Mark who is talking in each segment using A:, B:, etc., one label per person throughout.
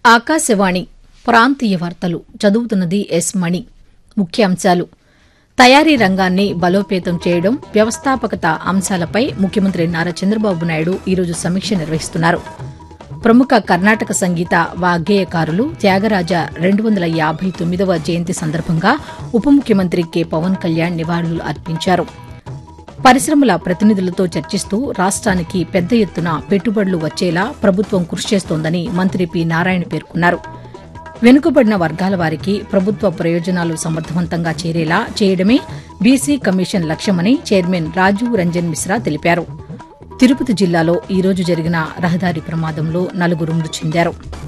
A: ఆకాశవాణి ప్రాంతీయ వార్తలు చదువుతున్నది ఎస్ మణి ముఖ్యాంశాలు తయారీ రంగాన్ని బలోపేతం చేయడం వ్యవస్థాపకత అంశాలపై ముఖ్యమంత్రి నారా చంద్రబాబు నాయుడు ఈరోజు సమీక్ష నిర్వహిస్తున్నారు ప్రముఖ కర్ణాటక సంగీత వాగ్గేయకారులు త్యాగరాజ రెండు వందల యాభై తొమ్మిదవ జయంతి సందర్భంగా ఉప ముఖ్యమంత్రి కె పవన్ కళ్యాణ్ నివాళులు అర్పించారు పరిశ్రమల ప్రతినిధులతో చర్చిస్తూ రాష్ట్రానికి పెద్ద ఎత్తున పెట్టుబడులు వచ్చేలా ప్రభుత్వం కృషి చేస్తోందని మంత్రి పి నారాయణ పేర్కొన్నారు వెనుకబడిన వర్గాల వారికి ప్రభుత్వ ప్రయోజనాలు సమర్థవంతంగా చేరేలా చేయడమే బీసీ కమిషన్ లక్ష్యమని చైర్మన్ రాజీవ్ రంజన్ మిశ్రా తెలిపారు తిరుపతి జిల్లాలో ఈ రోజు జరిగిన రహదారి ప్రమాదంలో నలుగురు మృతి చెందారు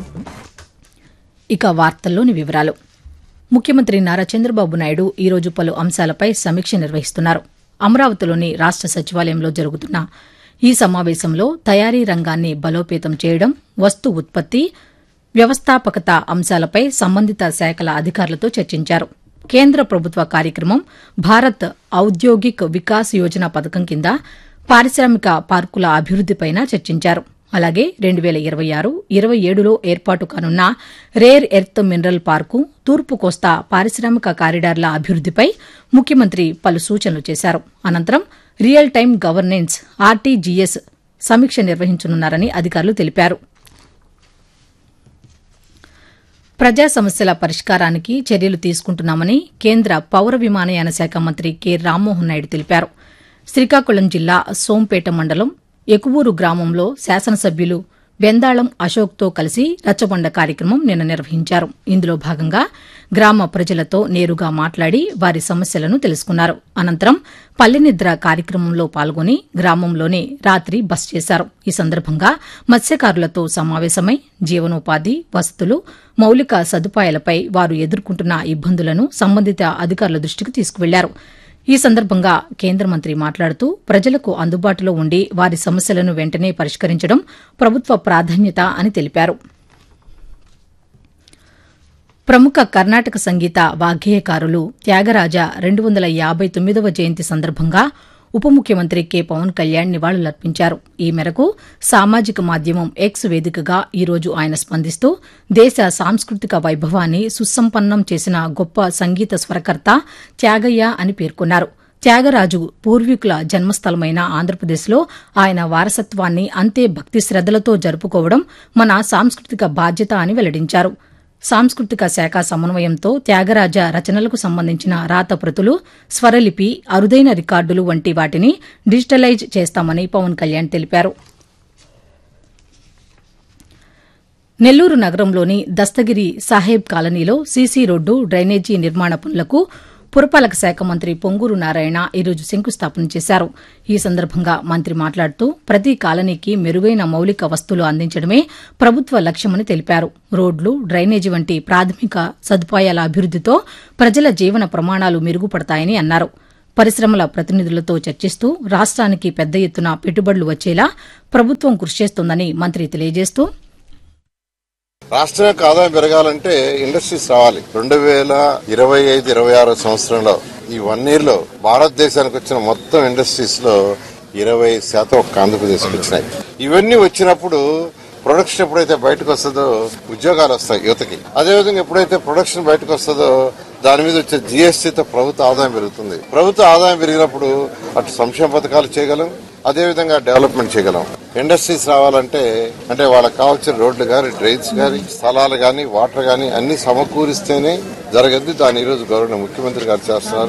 A: ఇక వార్తల్లోని వివరాలు ముఖ్యమంత్రి నారా చంద్రబాబు నాయుడు ఈ రోజు పలు అంశాలపై సమీక్ష నిర్వహిస్తున్నారు అమరావతిలోని రాష్ట సచివాలయంలో జరుగుతున్న ఈ సమావేశంలో తయారీ రంగాన్ని బలోపేతం చేయడం వస్తు ఉత్పత్తి వ్యవస్థాపకత అంశాలపై సంబంధిత శాఖల అధికారులతో చర్చించారు కేంద్ర ప్రభుత్వ కార్యక్రమం భారత్ ఔద్యోగిక్ వికాస్ యోజన పథకం కింద పారిశ్రామిక పార్కుల అభివృద్దిపైన చర్చించారు అలాగే రెండు వేల ఇరవై ఆరు ఇరవై ఏడులో ఏర్పాటు కానున్న రేర్ ఎర్త్ మినరల్ పార్కు తూర్పు కోస్తా పారిశ్రామిక కారిడార్ల అభివృద్దిపై ముఖ్యమంత్రి పలు సూచనలు చేశారు అనంతరం రియల్ టైం గవర్నెన్స్ ఆర్టీజీఎస్ సమీక్ష నిర్వహించనున్నారని అధికారులు తెలిపారు ప్రజా సమస్యల పరిష్కారానికి చర్యలు తీసుకుంటున్నామని కేంద్ర పౌర విమానయాన శాఖ మంత్రి కె రామ్మోహన్ నాయుడు తెలిపారు శ్రీకాకుళం జిల్లా సోంపేట మండలం ఎకువూరు గ్రామంలో శాసనసభ్యులు బెందాళం అశోక్తో కలిసి రచ్చబండ కార్యక్రమం నిన్న నిర్వహించారు ఇందులో భాగంగా గ్రామ ప్రజలతో నేరుగా మాట్లాడి వారి సమస్యలను తెలుసుకున్నారు అనంతరం పల్లెనిద్ర కార్యక్రమంలో పాల్గొని గ్రామంలోనే రాత్రి బస్ చేశారు ఈ సందర్భంగా మత్స్యకారులతో సమావేశమై జీవనోపాధి వసతులు మౌలిక సదుపాయాలపై వారు ఎదుర్కొంటున్న ఇబ్బందులను సంబంధిత అధికారుల దృష్టికి తీసుకువెళ్లారు ఈ సందర్భంగా కేంద్ర మంత్రి మాట్లాడుతూ ప్రజలకు అందుబాటులో ఉండి వారి సమస్యలను వెంటనే పరిష్కరించడం ప్రభుత్వ ప్రాధాన్యత అని తెలిపారు ప్రముఖ కర్ణాటక సంగీత వాగ్గేయకారులు త్యాగరాజ రెండు వందల యాభై తొమ్మిదవ జయంతి సందర్భంగా ఉప ముఖ్యమంత్రి కె పవన్ కళ్యాణ్ నివాళులర్పించారు ఈ మేరకు సామాజిక మాధ్యమం ఎక్స్ వేదికగా ఈ రోజు ఆయన స్పందిస్తూ దేశ సాంస్కృతిక వైభవాన్ని సుసంపన్నం చేసిన గొప్ప సంగీత స్వరకర్త త్యాగయ్య అని పేర్కొన్నారు త్యాగరాజు పూర్వీకుల జన్మస్థలమైన ఆంధ్రప్రదేశ్లో ఆయన వారసత్వాన్ని అంతే భక్తి శ్రద్దలతో జరుపుకోవడం మన సాంస్కృతిక బాధ్యత అని వెల్లడించారు సాంస్కృతిక శాఖ సమన్వయంతో త్యాగరాజ రచనలకు సంబంధించిన రాతప్రతులు స్వరలిపి అరుదైన రికార్డులు వంటి వాటిని డిజిటలైజ్ చేస్తామని పవన్ కళ్యాణ్ తెలిపారు నెల్లూరు నగరంలోని దస్తగిరి సాహెబ్ కాలనీలో సీసీ రోడ్డు డ్రైనేజీ నిర్మాణ పనులకు పురపాలక శాఖ మంత్రి పొంగూరు నారాయణ ఈరోజు శంకుస్థాపన చేశారు ఈ సందర్భంగా మంత్రి మాట్లాడుతూ ప్రతి కాలనీకి మెరుగైన మౌలిక వస్తువులు అందించడమే ప్రభుత్వ లక్ష్యమని తెలిపారు రోడ్లు డ్రైనేజీ వంటి ప్రాథమిక సదుపాయాల అభివృద్దితో ప్రజల జీవన ప్రమాణాలు మెరుగుపడతాయని అన్నారు పరిశ్రమల ప్రతినిధులతో చర్చిస్తూ రాష్ట్రానికి పెద్ద ఎత్తున పెట్టుబడులు వచ్చేలా ప్రభుత్వం కృషి చేస్తోందని మంత్రి తెలియజేస్తూ
B: రాష్ట్రం యొక్క ఆదాయం పెరగాలంటే ఇండస్ట్రీస్ రావాలి రెండు వేల ఇరవై ఐదు ఇరవై ఆరు సంవత్సరంలో ఈ వన్ ఇయర్ లో భారతదేశానికి వచ్చిన మొత్తం ఇండస్ట్రీస్ లో ఇరవై శాతం ఒక్క ఆంధ్రప్రదేశ్కి వచ్చినాయి ఇవన్నీ వచ్చినప్పుడు ప్రొడక్షన్ ఎప్పుడైతే బయటకు వస్తుందో ఉద్యోగాలు వస్తాయి యువతకి అదేవిధంగా ఎప్పుడైతే ప్రొడక్షన్ బయటకు వస్తుందో దాని మీద వచ్చే జీఎస్టీతో ప్రభుత్వ ఆదాయం పెరుగుతుంది ప్రభుత్వ ఆదాయం పెరిగినప్పుడు అటు సంక్షేమ పథకాలు చేయగలం అదేవిధంగా డెవలప్మెంట్ చేయగలం ఇండస్ట్రీస్ రావాలంటే అంటే వాళ్ళకి కావాల్సిన రోడ్లు కానీ డ్రైన్స్ కానీ స్థలాలు కానీ వాటర్ కానీ అన్ని సమకూరిస్తేనే జరగద్ది దాని ఈరోజు గౌరవ ముఖ్యమంత్రి గారు చేస్తున్నారు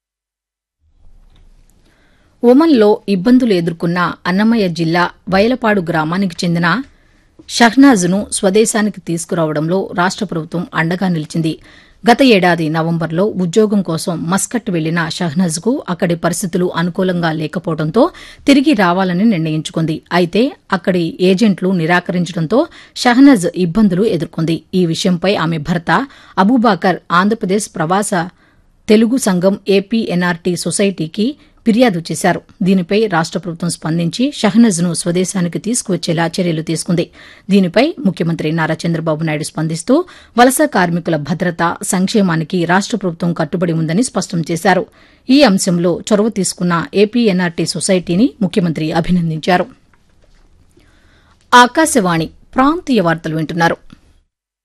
A: ఒమన్లో ఇబ్బందులు ఎదుర్కొన్న అన్నమయ్య జిల్లా వైలపాడు గ్రామానికి చెందిన షహ్నాజ్ను స్వదేశానికి తీసుకురావడంలో రాష్ట ప్రభుత్వం అండగా నిలిచింది గత ఏడాది నవంబర్లో ఉద్యోగం కోసం మస్కట్ వెళ్లిన షహ్నజ్కు అక్కడి పరిస్థితులు అనుకూలంగా లేకపోవడంతో తిరిగి రావాలని నిర్ణయించుకుంది అయితే అక్కడి ఏజెంట్లు నిరాకరించడంతో షహ్నజ్ ఇబ్బందులు ఎదుర్కొంది ఈ విషయంపై ఆమె భర్త అబూబాకర్ ఆంధ్రప్రదేశ్ ప్రవాస తెలుగు సంఘం ఏపీఎన్ఆర్టీ సొసైటీకి ఫిర్యాదు చేశారు దీనిపై రాష్ట ప్రభుత్వం స్పందించి షహనజ్ను స్వదేశానికి తీసుకువచ్చేలా చర్యలు తీసుకుంది దీనిపై ముఖ్యమంత్రి నారా చంద్రబాబు నాయుడు స్పందిస్తూ వలస కార్మికుల భద్రత సంక్షేమానికి రాష్ట ప్రభుత్వం కట్టుబడి ఉందని స్పష్టం చేశారు ఈ అంశంలో చొరవ తీసుకున్న ఏపీఎన్ఆర్టీ సొసైటీని ముఖ్యమంత్రి అభినందించారు ఆకాశవాణి ప్రాంతీయ వార్తలు వింటున్నారు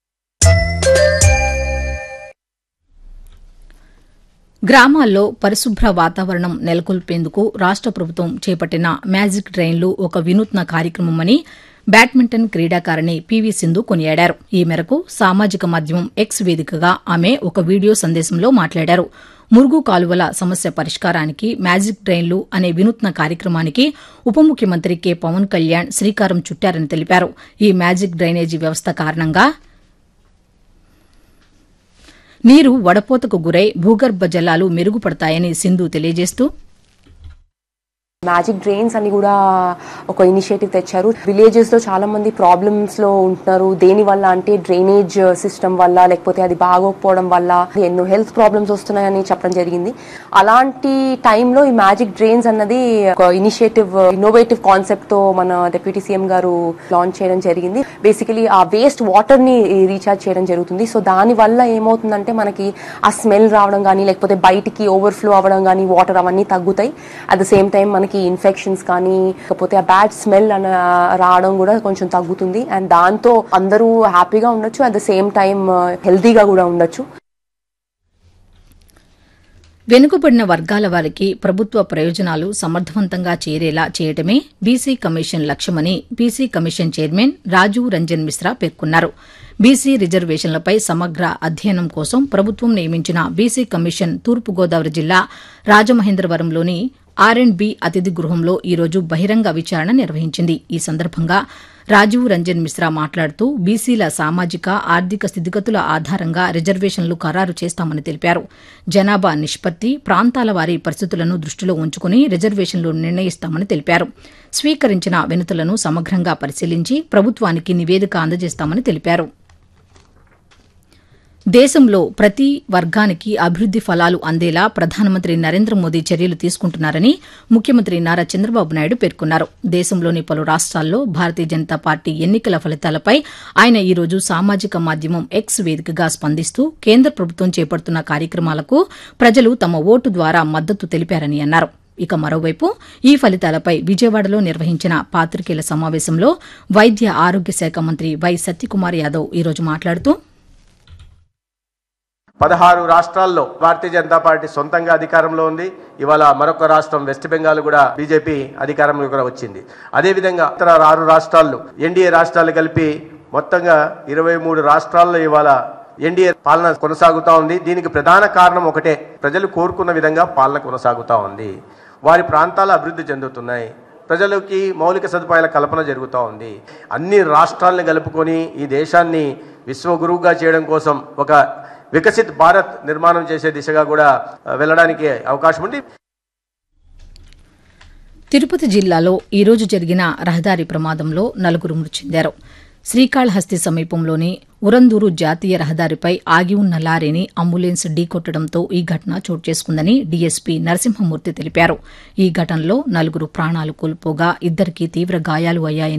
A: గ్రామాల్లో పరిశుభ్ర వాతావరణం నెలకొల్పేందుకు రాష్ట ప్రభుత్వం చేపట్టిన మ్యాజిక్ ట్రైన్లు ఒక వినూత్న కార్యక్రమమని బ్యాడ్మింటన్ క్రీడాకారిణి పీవీ సింధు కొనియాడారు ఈ మేరకు సామాజిక మాధ్యమం ఎక్స్ వేదికగా ఆమె ఒక వీడియో సందేశంలో మాట్లాడారు మురుగు కాలువల సమస్య పరిష్కారానికి మ్యాజిక్ ట్రైన్లు అనే వినూత్న కార్యక్రమానికి ఉప ముఖ్యమంత్రి కె పవన్ కళ్యాణ్ శ్రీకారం చుట్టారని తెలిపారు ఈ మ్యాజిక్ డ్రైనేజీ వ్యవస్థ కారణంగా నీరు వడపోతకు గురై భూగర్భ జలాలు మెరుగుపడతాయని సింధు తెలియజేస్తూ
C: మ్యాజిక్ డ్రైన్స్ అని కూడా ఒక ఇనిషియేటివ్ తెచ్చారు విలేజెస్ లో చాలా మంది ప్రాబ్లమ్స్ లో ఉంటున్నారు దేని వల్ల అంటే డ్రైనేజ్ సిస్టమ్ వల్ల లేకపోతే అది బాగోకపోవడం వల్ల ఎన్నో హెల్త్ ప్రాబ్లమ్స్ వస్తున్నాయని చెప్పడం జరిగింది అలాంటి టైంలో ఈ మ్యాజిక్ డ్రైన్స్ అన్నది ఒక ఇనిషియేటివ్ ఇన్నోవేటివ్ కాన్సెప్ట్ తో మన డిప్యూటీ సీఎం గారు లాంచ్ చేయడం జరిగింది బేసికలీ ఆ వేస్ట్ వాటర్ ని రీఛార్జ్ చేయడం జరుగుతుంది సో దాని వల్ల ఏమవుతుందంటే మనకి ఆ స్మెల్ రావడం కానీ లేకపోతే బయటికి ఓవర్ఫ్లో అవ్వడం కానీ వాటర్ అవన్నీ తగ్గుతాయి అట్ ద సేమ్ టైం మనకి ఇన్ఫెక్షన్స్ కానీ లేకపోతే ఆ బ్యాడ్ స్మెల్ అన రావడం కూడా కొంచెం తగ్గుతుంది అండ్ దాంతో అందరూ హ్యాపీగా ఉండొచ్చు అట్ ద సేమ్ టైం హెల్తీగా కూడా ఉండొచ్చు
A: వెనుకబడిన వర్గాల వారికి ప్రభుత్వ ప్రయోజనాలు సమర్థవంతంగా చేరేలా చేయటమే బీసీ కమిషన్ లక్ష్యమని BC commission chairman Rajiv Ranjan Mishra పేర్కొన్నారు బీసీ రిజర్వేషన్లపై సమగ్ర అధ్యయనం కోసం ప్రభుత్వం నియమించిన బీసీ కమిషన్ తూర్పుగోదావరి జిల్లా రాజమహేంద్రవరంలోని ఆర్ అండ్ బి అతిథి గృహంలో ఈరోజు బహిరంగ విచారణ నిర్వహించింది ఈ సందర్భంగా రాజీవ్ రంజన్ మిశ్రా మాట్లాడుతూ బీసీల సామాజిక ఆర్థిక స్థితిగతుల ఆధారంగా రిజర్వేషన్లు ఖరారు చేస్తామని తెలిపారు జనాభా నిష్పత్తి ప్రాంతాల వారి పరిస్థితులను దృష్టిలో ఉంచుకుని రిజర్వేషన్లు నిర్ణయిస్తామని తెలిపారు స్వీకరించిన వినతులను సమగ్రంగా పరిశీలించి ప్రభుత్వానికి నివేదిక అందజేస్తామని తెలిపారు దేశంలో ప్రతి వర్గానికి అభివృద్ది ఫలాలు అందేలా ప్రధానమంత్రి నరేంద్ర మోదీ చర్యలు తీసుకుంటున్నారని ముఖ్యమంత్రి నారా చంద్రబాబు నాయుడు పేర్కొన్నారు దేశంలోని పలు రాష్ట్రాల్లో భారతీయ జనతా పార్టీ ఎన్నికల ఫలితాలపై ఆయన ఈరోజు సామాజిక మాధ్యమం ఎక్స్ వేదికగా స్పందిస్తూ కేంద్ర ప్రభుత్వం చేపడుతున్న కార్యక్రమాలకు ప్రజలు తమ ఓటు ద్వారా మద్దతు తెలిపారని అన్నారు ఇక మరోవైపు ఈ ఫలితాలపై విజయవాడలో నిర్వహించిన పాతికేయుల సమావేశంలో వైద్య ఆరోగ్య శాఖ మంత్రి వై సత్యకుమార్ యాదవ్ ఈరోజు మాట్లాడుతూ
D: పదహారు రాష్ట్రాల్లో భారతీయ జనతా పార్టీ సొంతంగా అధికారంలో ఉంది ఇవాళ మరొక రాష్ట్రం వెస్ట్ బెంగాల్ కూడా బీజేపీ అధికారంలో కూడా వచ్చింది అదేవిధంగా ఇతర ఆరు రాష్ట్రాల్లో ఎన్డీఏ రాష్ట్రాలు కలిపి మొత్తంగా ఇరవై మూడు రాష్ట్రాల్లో ఇవాళ ఎన్డీఏ పాలన కొనసాగుతా ఉంది దీనికి ప్రధాన కారణం ఒకటే ప్రజలు కోరుకున్న విధంగా పాలన కొనసాగుతా ఉంది వారి ప్రాంతాలు అభివృద్ధి చెందుతున్నాయి ప్రజలకి మౌలిక సదుపాయాల కల్పన జరుగుతూ ఉంది అన్ని రాష్ట్రాలను కలుపుకొని ఈ దేశాన్ని విశ్వగురువుగా చేయడం కోసం ఒక వికసిత్ భారత్ నిర్మాణం చేసే దిశగా కూడా వెళ్ళడానికి అవకాశం ఉంది
A: తిరుపతి జిల్లాలో ఈరోజు జరిగిన రహదారి ప్రమాదంలో నలుగురు మృతి చెందారు శ్రీకాళహస్తి సమీపంలోని ఉరందూరు జాతీయ రహదారిపై ఆగి ఉన్న లారీని అంబులెన్స్ ఢీకొట్టడంతో ఈ ఘటన చోటు చేసుకుందని డీఎస్పీ నరసింహమూర్తి తెలిపారు ఈ ఘటనలో నలుగురు ప్రాణాలు కోల్పోగా ఇద్దరికి తీవ్ర గాయాలు అయ్యాయని